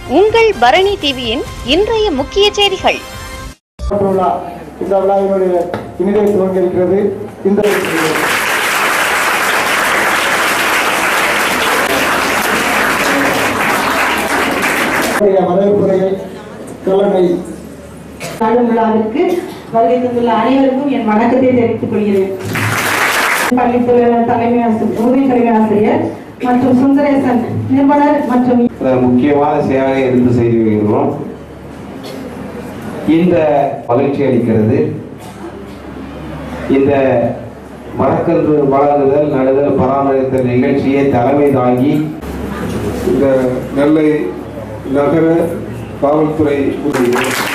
உங்கள் பரணி டிவியின் இன்றைய முக்கிய செய்திகள் விழா இந்த விழாவினுடைய இனிதை துவங்க இருக்கிறது இந்த வரவேற்புரையை தலைமை நாடும் விழாவிற்கு வருகை தந்துள்ள அனைவருக்கும் என் வணக்கத்தை தெரிவித்துக் கொள்கிறேன் பள்ளித்துறை தலைமை ஆசிரியர் உதவி தலைமை ஆசிரியர் மற்றும் சுந்தரேசன் நிறுவனர் மற்றும் அஹ் முக்கியமான சேவையை எடுத்து செய்து வருகிறோம் இந்த மகிழ்ச்சி அளிக்கிறது இந்த மரக்கன்று வளர்ந்துதல் நடுதல் பராமரித்தல் நிகழ்ச்சியை தலைமை தாங்கி இந்த நெல்லை நகர காவல்துறை உதவி